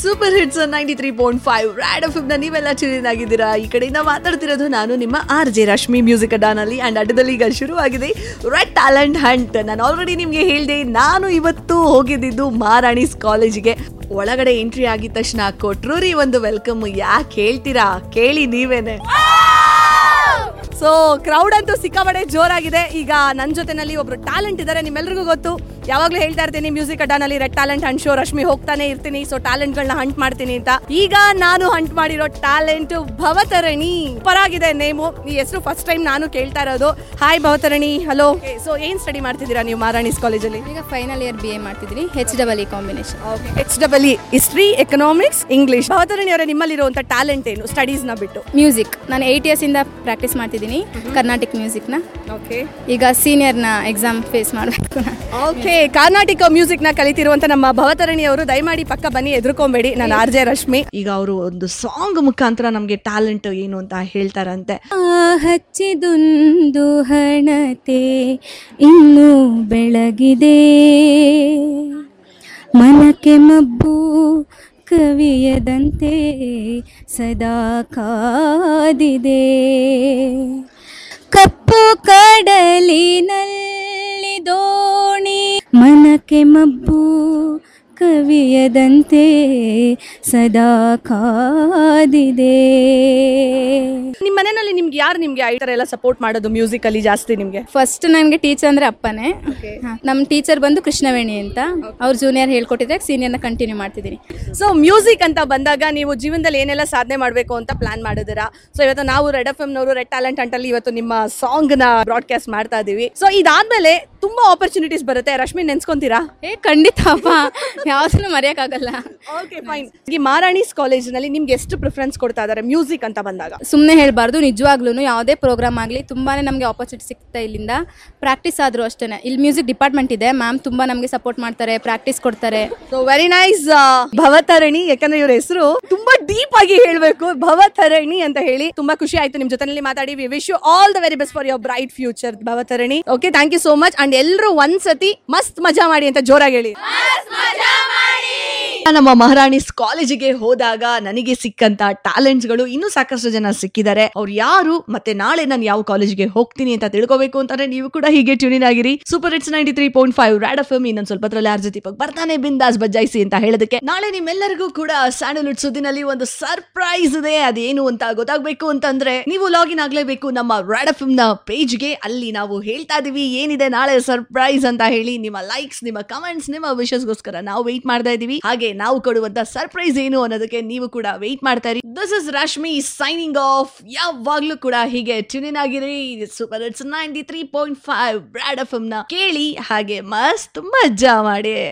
Super hits ninety three point five Red F ನ ನೀವೆಲ್ಲ tune ಆಗಿದ್ದೀರಾ ಈ ಕಡೆಯಿಂದ ಮಾತಾಡ್ತಿರೋದು ನಾನು ನಿಮ್ಮ ಆರ್ ಜೆ ರಶ್ಮಿ ಮ್ಯೂಸಿಕ್ ಅಡ್ಡಾನಲ್ಲಿ ಅಂಡ್ ಅಡ್ಡದಲ್ಲಿ ಈಗ ಶುರುವಾಗಿದೆ ರೆಡ್ ಟ್ಯಾಲೆಂಟ್ ಹಂಟ್ ನಾನು ಆಲ್ರೆಡಿ ನಿಮಗೆ ಹೇಳಿದೆ ನಾನು ಇವತ್ತು ಹೋಗಿದ್ದಿದ್ದು ಮಹಾರಾಣೀಸ್ ಕಾಲೇಜಿಗೆ ಒಳಗಡೆ ಎಂಟ್ರಿ ಆಗಿದ ತಕ್ಷಣ ಕೊಟ್ರು ರೀ ಒಂದು ವೆಲ್ಕಮ್ ಯಾಕೆ ಹೇಳ್ತೀರಾ ಕೇಳಿ ನೀವೇನೆ ಸೊ ಕ್ರೌಡ್ ಅಂತೂ ಸಿಕ್ಕಾಪಡೆ ಜೋರಾಗಿದೆ ಈಗ ನನ್ನ ಜೊತೆನಲ್ಲಿ ಒಬ್ರು ಟ್ಯಾಲೆಂಟ್ ಇದ್ದಾರೆ ನಿಮ್ಮೆಲ್ರಿಗೂ ಗೊತ್ತು ಯಾವಾಗಲೂ ಹೇಳ್ತಾ ಇರ್ತೀನಿ ಮ್ಯೂಸಿಕ್ ಅಡ್ಡಾನಲ್ಲಿ Red talent hunt show Rashmi ಹೋಗ್ತಾನೆ ಇರ್ತೀನಿ ಸೊ ಟ್ಯಾಲೆಂಟ್ಗಳನ್ನ ಹಂಟ್ ಮಾಡ್ತೀನಿ ಅಂತ ಈಗ ನಾನು ಹಂಟ್ ಮಾಡಿರೋ ಟ್ಯಾಲೆಂಟ್ ಭವತರಣಿ ಪರಾಗಿದೆ ನೇಮು ಈ ಹೆಸರು ಫಸ್ಟ್ ಟೈಮ್ ನಾನು ಕೇಳ್ತಾ ಇರೋದು ಹಾಯ್ ಭವತರಣಿ ಹಲೋ ಸೊ ಏನ್ ಸ್ಟಡಿ ಮಾಡ್ತಿದ್ದೀರಾ ನೀವು ಮಾರಾಣಿಸ್ ಕಾಲೇಜಲ್ಲಿ ಈಗ ಫೈನಲ್ ಇಯರ್ ಬಿ ಎ ಮಾಡ್ತಿದ್ದೀನಿ H double E combination H double E history economics English Bhavatharini ಅವರ ನಿಮ್ಮಲ್ಲಿರುವಂತ ಟ್ಯಾಲೆಂಟ್ ಏನು ಸ್ಟಡೀಸ್ ನ ಬಿಟ್ಟು ಮ್ಯೂಸಿಕ್ ನಾನು ಏಯ್ಟ್ ಇಯರ್ಸ್ ಇಂದ ಪ್ರಾಕ್ಟೀಸ್ ಮಾಡ್ತಿದ್ದೀನಿ ಕರ್ನಾಟಿಕ್ ಮ್ಯೂಸಿಕ್ನ ಓಕೆ ಈಗ ಸೀನಿಯರ್ನ ಎಕ್ಸಾಮ್ ಫೇಸ್ ಮಾಡಬೇಕು ಓಕೆ ಕರ್ನಾಟಕ ಮ್ಯೂಸಿಕ್ ನ ಕಲಿತಿರುವಂತ ನಮ್ಮ ಭವತರಣಿ ಅವರು ದಯಮಾಡಿ ಪಕ್ಕ ಬನ್ನಿ ಎದುರ್ಕೊಂಬೇಡಿ ನಾನು ಆರ್ ಜೆ ರಶ್ಮಿ ಈಗ ಅವರು ಒಂದು ಸಾಂಗ್ ಮುಖಾಂತರ ನಮ್ಗೆ ಟ್ಯಾಲೆಂಟ್ ಏನು ಅಂತ ಹೇಳ್ತಾರಂತೆ ಹಚ್ಚಿದುಂದು ಹಣತೆ ಇನ್ನೂ ಬೆಳಗಿದೆ ಮನಕ್ಕೆ ಮಬ್ಬು ಕವಿಯದಂತೆ ಸದಾ ಕಾದಿದೆ ಕಪ್ಪು ಕಡಲಿನಲ್ಲಿ ದೋಣಿ ಮನಕ್ಕೆ ಮಬ್ಬು ಕವಿಯದಂತೆ ಸದಾ ಕಾದಿದೆ ನಿಮ್ ಮನೆಯಲ್ಲಿ ನಿಮ್ಗೆ ಯಾರು ನಿಮ್ಗೆ ಈ ತರ ಎಲ್ಲ ಸಪೋರ್ಟ್ ಮಾಡೋದು ಮ್ಯೂಸಿಕ್ ಅಲ್ಲಿ ಜಾಸ್ತಿ ನಿಮ್ಗೆ ಫಸ್ಟ್ ನನಗೆ ಟೀಚರ್ ಅಂದ್ರೆ ಅಪ್ಪನೇ ಹಾ. ನಮ್ಮ ಟೀಚರ್ ಬಂದು ಕೃಷ್ಣವೇಣಿ ಅಂತ ಅವ್ರ ಜೂನಿಯರ್ ಹೇಳ್ಕೊಟ್ಟಿದ್ರೆ ಸೀನಿಯರ್ನ ಕಂಟಿನ್ಯೂ ಮಾಡ್ತಿದ್ದೀನಿ ಸೊ ಮ್ಯೂಸಿಕ್ ಅಂತ ಬಂದಾಗ ನೀವು ಜೀವನದಲ್ಲಿ ಏನೆಲ್ಲ ಸಾಧನೆ ಮಾಡಬೇಕು ಅಂತ ಪ್ಲಾನ್ ಮಾಡಿದಿರಾ ಸೊ ಇವತ್ತು ನಾವು ರೆಡ್ ಎಫ್ ಎಂ ನವರು ರೆಡ್ ಟ್ಯಾಲೆಂಟ್ ಅಂತಲ್ಲಿ ಇವತ್ತು ನಿಮ್ಮ ಸಾಂಗ್ ನ ಬ್ರಾಡ್ಕಾಸ್ಟ್ ಮಾಡ್ತಾ ಇದೀವಿ ಸೊ ಇದಾದ್ಮೇಲೆ ತುಂಬಾ ಆಪರ್ಚುನಿಟೀಸ್ ಬರುತ್ತೆ ರಶ್ಮಿ ನೆನ್ಸ್ಕೊಂತೀರಾ ಏ ಖಂಡಿತ ಅಪ್ಪ ಯಾವ್ದನ್ನು ಮರೆಯೋಕ್ಕಾಗಲ್ಲ ಓಕೆ ಫೈನ್ ಈ ಮಾರಾಣಿಸ್ ಕಾಲೇಜಿನಲ್ಲಿ ನಿಮ್ಗೆ ಎಷ್ಟು ಪ್ರಿಫರೆನ್ಸ್ ಕೊಡ್ತಾ ಇದಾರೆ ಮ್ಯೂಸಿಕ್ ಅಂತ ಬಂದಾಗ ಸುಮ್ಮನೆ ಹೇಳಬಾರ್ದು ನಿಜವಾಗ್ಲೂ ಯಾವುದೇ ಪ್ರೋಗ್ರಾಮ್ ಆಗಲಿ ತುಂಬಾ ನಮಗೆ ಆಪರ್ಚುನಿಟಿ ಸಿಗ್ತಾ ಇಲ್ಲಿಂದ ಪ್ರಾಕ್ಟೀಸ್ ಆದರೂ ಅಷ್ಟೇ ಇಲ್ಲಿ ಮ್ಯೂಸಿಕ್ ಡಿಪಾರ್ಟ್ಮೆಂಟ್ ಇದೆ ಮ್ಯಾಮ್ ತುಂಬ ನಮಗೆ ಸಪೋರ್ಟ್ ಮಾಡ್ತಾರೆ ಪ್ರಾಕ್ಟೀಸ್ ಕೊಡ್ತಾರೆ ಸೊ ವೆರಿ ನೈಸ್ ಭವತರಣಿ ಯಾಕಂದ್ರೆ ಇವ್ರ ಹೆಸರು ತುಂಬಾ ಡೀಪ್ ಆಗಿ ಹೇಳ್ಬೇಕು ಭವತರಣಿ ಅಂತ ಹೇಳಿ ತುಂಬಾ ಖುಷಿ ಆಯ್ತು ನಿಮ್ ಜೊತೆನಲ್ಲಿ ಮಾತಾಡಿ we wish you all the very best for your bright future Bhavatharini okay thank you so much and ಎಲ್ಲರೂ ಒಂದ್ಸತಿ ಮಸ್ತ್ ಮಜಾ ಮಾಡಿ ಅಂತ ಜೋರಾಗಿ ಹೇಳಿ ನಮ್ಮ ಮಹಾರಾಣಿಸ್ ಕಾಲೇಜಿಗೆ ಹೋದಾಗ ನನಗೆ ಸಿಕ್ಕಂತ ಟ್ಯಾಲೆಂಟ್ಸ್ಗಳು ಇನ್ನೂ ಸಾಕಷ್ಟು ಜನ ಸಿಕ್ಕಿದ್ದಾರೆ ಅವ್ರು ಯಾರು ಮತ್ತೆ ನಾಳೆ ನಾನು ಯಾವ ಕಾಲೇಜಿಗೆ ಹೋಗ್ತೀನಿ ಅಂತ ತಿಳ್ಕೋಬೇಕು ಅಂತಂದ್ರೆ ನೀವು ಕೂಡ ಹೀಗೆ ಟ್ಯೂನಿನ್ ಆಗಿರಿ super hits ninety three point five Red F M ಇನ್ನೊಂದು ಸ್ವಲ್ಪ ಹೊತ್ತರಲ್ಲಿ ಆರ್ ಜೊತೆ ಬರ್ತಾನೆ ಬಿಂದಾಸ್ ಬಜ್ಜಾಯಿಸಿ ಅಂತ ಹೇಳೋದಕ್ಕೆ ನಾಳೆ ನಿಮ್ಮೆಲ್ಲರಿಗೂ ಕೂಡ ಸ್ಯಾಂಡಲ್ವುಡ್ ಸುದ್ದಿನಲ್ಲಿ ಒಂದು ಸರ್ಪ್ರೈಸ್ ಇದೆ ಅದೇನು ಅಂತ ಗೊತ್ತಾಗ್ಬೇಕು ಅಂತಂದ್ರೆ ನೀವು ಲಾಗಿನ್ ಆಗ್ಲೇಬೇಕು ನಮ್ಮ ರ್ಯಾಡ್ ಎಫ್ ಎಂ ನ ಪೇಜ್ಗೆ ಅಲ್ಲಿ ನಾವು ಹೇಳ್ತಾ ಇದೀವಿ ಏನಿದೆ ನಾಳೆ ಸರ್ಪ್ರೈಸ್ ಅಂತ ಹೇಳಿ ನಿಮ್ಮ ಲೈಕ್ಸ್ ನಿಮ್ಮ ಕಮೆಂಟ್ಸ್ ನಿಮ್ಮ ವಿಶಸ್ಗೋಸ್ಕರ ನಾವು ವೆಯ್ಟ್ ಮಾಡ್ತಾ ಇದೀವಿ ಹಾಗೆ ನಾವು ಕೊಡುವಂತ ಸರ್ಪ್ರೈಸ್ ಏನು ಅನ್ನೋದಕ್ಕೆ ನೀವು ಕೂಡ ವೆಯ್ಟ್ ಮಾಡ್ತಾ ಇರಿ this is Rashmi signing off ಯಾವಾಗ್ಲೂ ಕೂಡ ಹೀಗೆ ಟ್ಯೂನಿನ್ ಆಗಿರಿ super hits ninety three point five Red F ನ ಕೇಳಿ ಹಾಗೆ ಮಸ್ತ್ ಮಜಾ ಮಾಡಿ